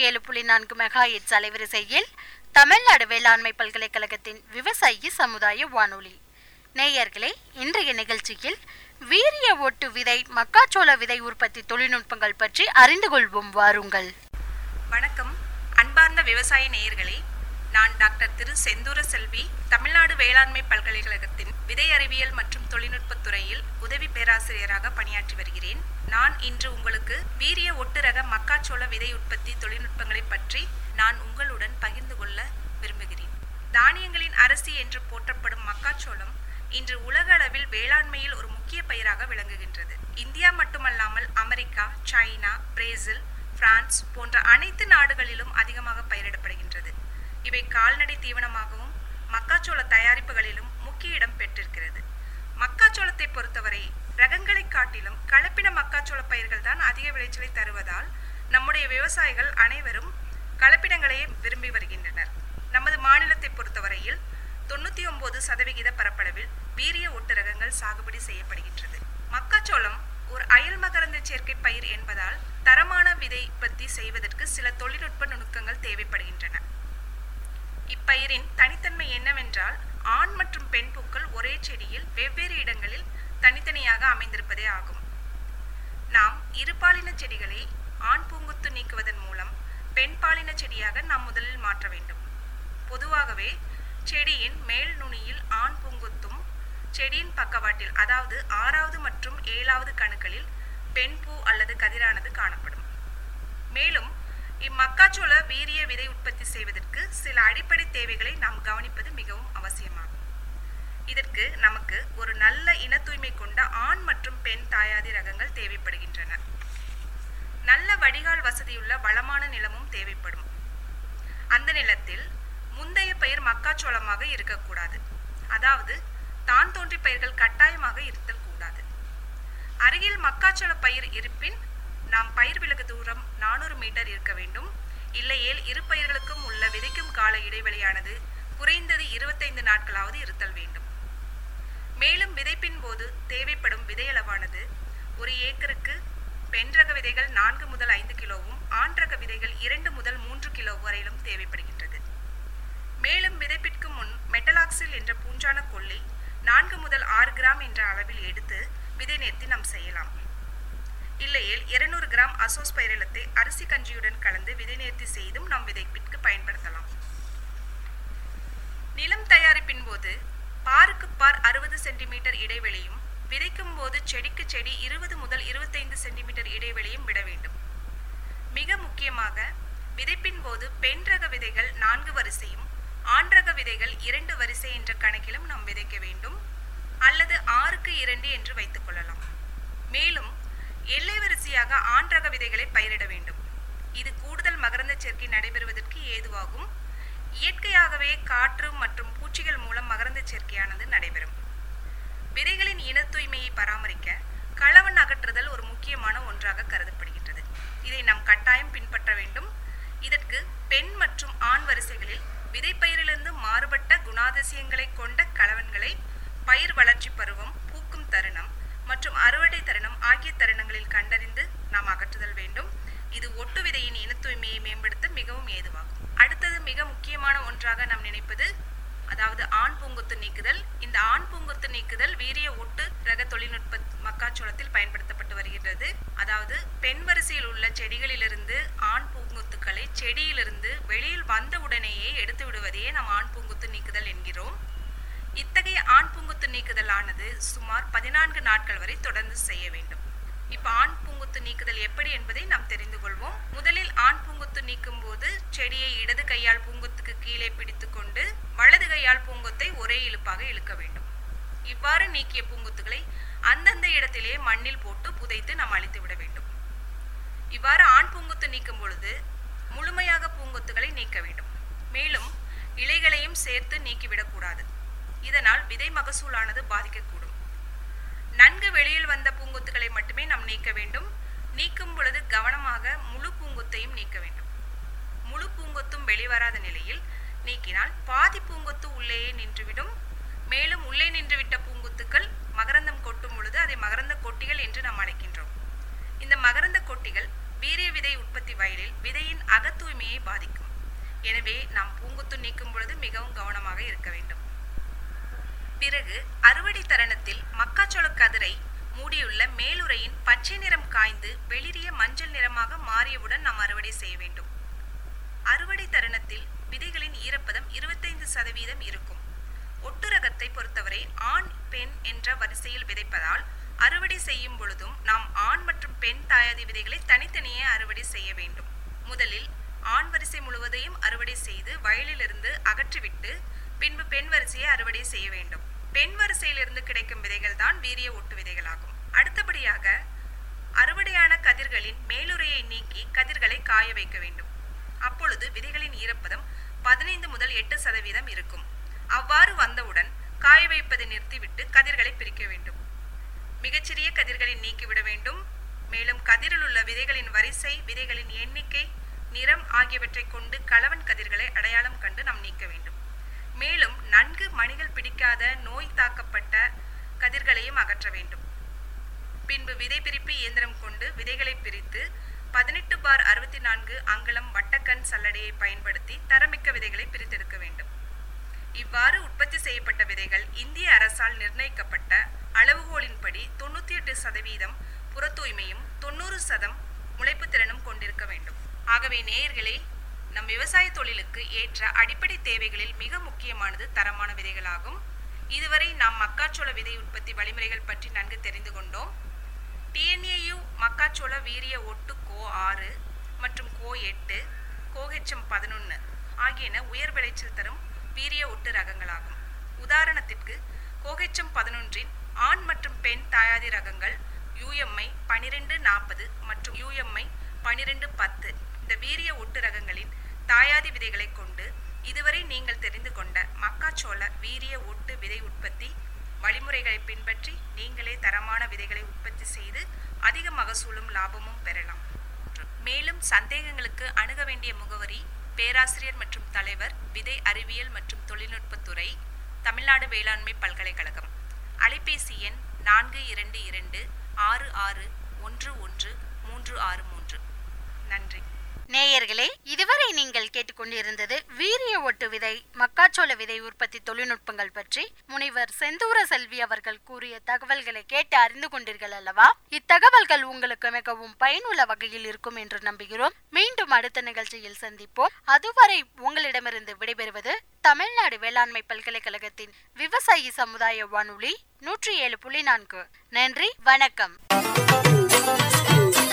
ஏழு புள்ளி நான்கு மெகா எட்ஸ் அலைவரிசையில் தமிழ்நாடு வேளாண்மை பல்கலைக்கழகத்தின் விவசாயி சமுதாய வானொலி நேயர்களே இன்றைய நிகழ்ச்சியில் வீரிய ஒட்டு விதை மக்காச்சோள விதை உற்பத்தி தொழில்நுட்பங்கள் பற்றி அறிந்து கொள்வோம் வாருங்கள் வணக்கம் அன்பார்ந்த விவசாய நேயர்களே நான் டாக்டர் திரு செந்தூர செல்வி தமிழ்நாடு வேளாண்மை பல்கலைக்கழகத்தின் விதை அறிவியல் மற்றும் தொழில்நுட்பத் துறையில் உதவி பேராசிரியராக பணியாற்றி வருகிறேன் நான் இன்று உங்களுக்கு வீரிய ஒட்டுரக மக்காச்சோள விதை உற்பத்தி தொழில்நுட்பங்களை பற்றி நான் உங்களுடன் பகிர்ந்து கொள்ள விரும்புகிறேன் தானியங்களின் அரசி என்று போற்றப்படும் மக்காச்சோளம் இன்று உலக அளவில் வேளாண்மையில் ஒரு முக்கிய பயிராக விளங்குகின்றது இந்தியா மட்டுமல்லாமல் அமெரிக்கா சைனா பிரேசில் பிரான்ஸ் போன்ற அனைத்து நாடுகளிலும் அதிகமாக பயிரிடப்படுகின்றது இவை கால்நடை தீவனமாகவும் மக்காச்சோள தயாரிப்புகளிலும் முக்கிய இடம் பெற்றிருக்கிறது மக்காச்சோளத்தை பொறுத்தவரை ரகங்களை காட்டிலும் கலப்பின மக்காச்சோள பயிர்கள் தான் அதிக விளைச்சலை தருவதால் நம்முடைய விவசாயிகள் அனைவரும் கலப்பினங்களையே விரும்பி வருகின்றனர் நமது மாநிலத்தை பொறுத்தவரையில் தொண்ணூற்றி ஒன்பது சதவிகித பரப்பளவில் வீரிய ஒட்டு ரகங்கள் சாகுபடி செய்யப்படுகின்றது மக்காச்சோளம் ஒரு அயல் மகரந்த சேர்க்கை பயிர் என்பதால் தரமான விதை உற்பத்தி செய்வதற்கு சில தொழில்நுட்ப நுணுக்கங்கள் தேவைப்படுகின்றன இப்பயிரின் தனித்தன்மை என்னவென்றால் ஆண் மற்றும் பெண் பூக்கள் ஒரே செடியில் வெவ்வேறு இடங்களில் தனித்தனியாக அமைந்திருப்பதே ஆகும் நாம் இருபாலின செடிகளை ஆண் பூங்குத்து நீக்குவதன் மூலம் பெண் பாலின செடியாக நாம் முதலில் மாற்ற வேண்டும் பொதுவாகவே செடியின் மேல் நுனியில் ஆண் பூங்குத்தும் செடியின் பக்கவாட்டில் அதாவது ஆறாவது மற்றும் ஏழாவது கணுக்களில் பெண் பூ அல்லது கதிரானது காணப்படும் மேலும் இம்மக்காச்சோள வீரிய விதை உற்பத்தி செய்வதற்கு சில அடிப்படை தேவைகளை நாம் கவனிப்பது மிகவும் அவசியமாகும் இதற்கு நமக்கு ஒரு நல்ல இன தூய்மை கொண்ட ஆண் மற்றும் பெண் தாயாதி ரகங்கள் தேவைப்படுகின்றன நல்ல வடிகால் வசதியுள்ள வளமான நிலமும் தேவைப்படும் அந்த நிலத்தில் முந்தைய பயிர் மக்காச்சோளமாக இருக்கக்கூடாது அதாவது தான் தோன்றி பயிர்கள் கட்டாயமாக இருத்தல் கூடாது அருகில் மக்காச்சோள பயிர் இருப்பின் நாம் பயிர் விலகு தூரம் நானூறு மீட்டர் இருக்க வேண்டும் இல்லையேல் இரு பயிர்களுக்கும் உள்ள விதைக்கும் கால இடைவெளியானது குறைந்தது இருபத்தைந்து நாட்களாவது இருத்தல் வேண்டும் மேலும் விதைப்பின் போது தேவைப்படும் விதையளவானது ஒரு ஏக்கருக்கு பெண் ரக விதைகள் நான்கு முதல் ஐந்து கிலோவும் ஆண் ரக விதைகள் இரண்டு முதல் மூன்று கிலோ வரையிலும் தேவைப்படுகின்றது மேலும் விதைப்பிற்கு முன் மெட்டலாக்சில் என்ற பூஞ்சான கொல்லி நான்கு முதல் ஆறு கிராம் என்ற அளவில் எடுத்து விதை நேர்த்தி நாம் செய்யலாம் இல்லையேல் இருநூறு கிராம் அசோஸ்பைரலத்தை அரிசி கஞ்சியுடன் கலந்து விதை நேர்த்தி செய்தும் நாம் விதைப்பிற்கு பயன்படுத்தலாம் நிலம் தயாரிப்பின் போது பாருக்கு பார் அறுபது சென்டிமீட்டர் இடைவெளியும் விதைக்கும் போது செடிக்கு செடி இருபது முதல் இருபத்தைந்து சென்டிமீட்டர் இடைவெளியும் விட வேண்டும் மிக முக்கியமாக விதைப்பின் போது பெண் ரக விதைகள் நான்கு வரிசையும் ஆண் ரக விதைகள் இரண்டு வரிசை என்ற கணக்கிலும் நாம் விதைக்க வேண்டும் அல்லது ஆறுக்கு இரண்டு என்று வைத்துக் கொள்ளலாம் மேலும் எல்லை வரிசையாக ஆண் ரக விதைகளை பயிரிட வேண்டும் இது கூடுதல் மகரந்த சேர்க்கை நடைபெறுவதற்கு ஏதுவாகும் இயற்கையாகவே காற்று மற்றும் பூச்சிகள் மூலம் மகரந்த சேர்க்கையானது நடைபெறும் விதைகளின் இன தூய்மையை பராமரிக்க களவன் அகற்றுதல் ஒரு முக்கியமான ஒன்றாக கருதப்படுகின்றது இதை நாம் கட்டாயம் பின்பற்ற வேண்டும் இதற்கு பெண் மற்றும் ஆண் வரிசைகளில் விதைப்பயிரிலிருந்து மாறுபட்ட குணாதிசயங்களை கொண்ட கலவன்களை பயிர் வளர்ச்சி பருவம் பூக்கும் தருணம் மற்றும் அறுவடை தருணம் ஆகிய தருணங்களில் கண்டறிந்து நாம் அகற்றுதல் வேண்டும் இது ஒட்டு விதையின் இன தூய்மையை மேம்படுத்த மிகவும் ஏதுவாகும் அடுத்தது மிக முக்கியமான ஒன்றாக நாம் நினைப்பது அதாவது ஆண் பூங்கொத்து நீக்குதல் இந்த ஆண் பூங்கொத்து நீக்குதல் வீரிய ஒட்டு ரக தொழில்நுட்ப மக்காச்சோளத்தில் பயன்படுத்தப்பட்டு வருகிறது அதாவது பெண் வரிசையில் உள்ள செடிகளிலிருந்து ஆண் பூங்கொத்துக்களை செடியிலிருந்து வெளியில் வந்த உடனேயே எடுத்து விடுவதையே நாம் ஆண் பூங்கொத்து நீக்குதல் என்கிறோம் இத்தகைய ஆண் பூங்குத்து நீக்குதல் ஆனது சுமார் பதினான்கு நாட்கள் வரை தொடர்ந்து செய்ய வேண்டும் இப்ப ஆண் பூங்குத்து நீக்குதல் எப்படி என்பதை நாம் தெரிந்து கொள்வோம் முதலில் ஆண் பூங்குத்து நீக்கும் போது செடியை இடது கையால் பூங்குத்துக்கு கீழே பிடித்து கொண்டு வலது கையால் பூங்குத்தை ஒரே இழுப்பாக இழுக்க வேண்டும் இவ்வாறு நீக்கிய பூங்குத்துகளை அந்தந்த இடத்திலே மண்ணில் போட்டு புதைத்து நாம் அழித்து விட வேண்டும் இவ்வாறு ஆண் பூங்குத்து நீக்கும் பொழுது முழுமையாக பூங்குத்துகளை நீக்க வேண்டும் மேலும் இலைகளையும் சேர்த்து நீக்கிவிடக்கூடாது இதனால் விதை மகசூலானது பாதிக்கக்கூடும் நன்கு வெளியில் வந்த பூங்கொத்துகளை மட்டுமே நாம் நீக்க வேண்டும் நீக்கும் பொழுது கவனமாக முழு பூங்கொத்தையும் நீக்க வேண்டும் முழு பூங்கொத்தும் வெளிவராத நிலையில் நீக்கினால் பாதி பூங்கொத்து உள்ளேயே நின்றுவிடும் மேலும் உள்ளே நின்றுவிட்ட பூங்கொத்துக்கள் மகரந்தம் கொட்டும் பொழுது அதை மகரந்த கொட்டிகள் என்று நாம் அழைக்கின்றோம் இந்த மகரந்த கொட்டிகள் வீரிய விதை உற்பத்தி வயலில் விதையின் அகத்தூய்மை பாதிக்கும் எனவே நாம் பூங்குத்து நீக்கும் பொழுது மிகவும் கவனமாக இருக்க வேண்டும் பிறகு அறுவடை தருணத்தில் மக்காச்சோள கதிரை மூடியுள்ள மேலுறையின் பச்சை நிறம் காய்ந்து வெளிரிய மஞ்சள் நிறமாக மாறியவுடன் நாம் அறுவடை செய்ய வேண்டும் அறுவடை தருணத்தில் விதைகளின் ஈரப்பதம் இருபத்தைந்து சதவீதம் இருக்கும் ஒட்டு ரகத்தை பொறுத்தவரை ஆண் பெண் என்ற வரிசையில் விதைப்பதால் அறுவடை செய்யும் பொழுதும் நாம் ஆண் மற்றும் பெண் தாயாதி விதைகளை தனித்தனியே அறுவடை செய்ய வேண்டும் முதலில் ஆண் வரிசை முழுவதையும் அறுவடை செய்து வயலிலிருந்து அகற்றிவிட்டு பின்பு பெண் வரிசையை அறுவடை செய்ய வேண்டும் பெண் வரிசையிலிருந்து கிடைக்கும் விதைகள் தான் வீரிய ஒட்டு விதைகளாகும் அடுத்தபடியாக அறுவடையான கதிர்களின் மேலுறையை நீக்கி கதிர்களை காய வைக்க வேண்டும் அப்பொழுது விதைகளின் ஈரப்பதம் பதினைந்து முதல் எட்டு சதவீதம் இருக்கும் அவ்வாறு வந்தவுடன் காய வைப்பதை நிறுத்திவிட்டு கதிர்களை பிரிக்க வேண்டும் மிகச்சிறிய கதிர்களை நீக்கிவிட வேண்டும் மேலும் கதிரில் உள்ள விதைகளின் வரிசை விதைகளின் எண்ணிக்கை நிறம் ஆகியவற்றை கொண்டு கலவன் கதிர்களை அடையாளம் கண்டு நாம் நீக்க வேண்டும் மேலும் நன்கு மணிகள் பிடிக்காத நோய் தாக்கப்பட்ட கதிர்களையும் அகற்ற வேண்டும் பின்பு விதை பிரிப்பு இயந்திரம் கொண்டு விதைகளை பிரித்து பதினெட்டு பார் அறுபத்தி நான்கு அங்குலம் வட்டக்கண் சல்லடையை பயன்படுத்தி தரமிக்க விதைகளை பிரித்தெடுக்க வேண்டும் இவ்வாறு உற்பத்தி செய்யப்பட்ட விதைகள் இந்திய அரசால் நிர்ணயிக்கப்பட்ட அளவுகோலின்படி தொண்ணூற்றி எட்டு சதவீதம் புற தூய்மையும் தொண்ணூறு சதம் முளைப்பு திறனும் கொண்டிருக்க வேண்டும் ஆகவே நேயர்களே நம் விவசாய தொழிலுக்கு ஏற்ற அடிப்படை தேவைகளில் மிக முக்கியமானது தரமான விதைகளாகும் இதுவரை நாம் மக்காச்சோள விதை உற்பத்தி வழிமுறைகள் பற்றி நன்கு தெரிந்து கொண்டோம் டிஎன்ஏயு மக்காச்சோள வீரிய ஒட்டு கோ ஆறு மற்றும் கோ எட்டு கோஹெச்எம் பதினொன்று ஆகியன உயர் விளைச்சல் தரும் வீரிய ஒட்டு ரகங்களாகும் உதாரணத்திற்கு கோஹெச்எம் பதினொன்றின் ஆண் மற்றும் பெண் தாயாதி ரகங்கள் யூஎம்ஐ பனிரெண்டு நாற்பது மற்றும் யூஎம்ஐ பனிரெண்டு பத்து இந்த வீரிய ஒட்டு ரகங்களின் தாயாதி விதைகளை கொண்டு இதுவரை நீங்கள் தெரிந்து கொண்ட மக்காச்சோள வீரிய ஒட்டு விதை உற்பத்தி வழிமுறைகளை பின்பற்றி நீங்களே தரமான விதைகளை உற்பத்தி செய்து அதிக மகசூலும் லாபமும் பெறலாம் மேலும் சந்தேகங்களுக்கு அணுக வேண்டிய முகவரி பேராசிரியர் மற்றும் தலைவர் விதை அறிவியல் மற்றும் தொழில்நுட்பத்துறை தமிழ்நாடு வேளாண்மை பல்கலைக்கழகம் அலைபேசி எண் நான்கு இரண்டு இரண்டு ஆறு ஆறு ஒன்று ஒன்று மூன்று ஆறு மூன்று நன்றி நேயர்களே இதுவரை நீங்கள் கேட்டுக்கொண்டிருந்தது வீரிய ஒட்டு விதை மக்காச்சோள விதை உற்பத்தி தொழில்நுட்பங்கள் பற்றி முனைவர் செந்தூர செல்வி அவர்கள் கூறிய தகவல்களை கேட்டு அறிந்து கொண்டீர்கள் அல்லவா இத்தகவல்கள் உங்களுக்கு மிகவும் பயனுள்ள வகையில் இருக்கும் என்று நம்புகிறோம் மீண்டும் அடுத்த நிகழ்ச்சியில் சந்திப்போம் அதுவரை உங்களிடமிருந்து விடைபெறுவது தமிழ்நாடு வேளாண்மை பல்கலைக்கழகத்தின் விவசாயி சமுதாய வானொலி நூற்றி ஏழு புள்ளி நான்கு நன்றி வணக்கம்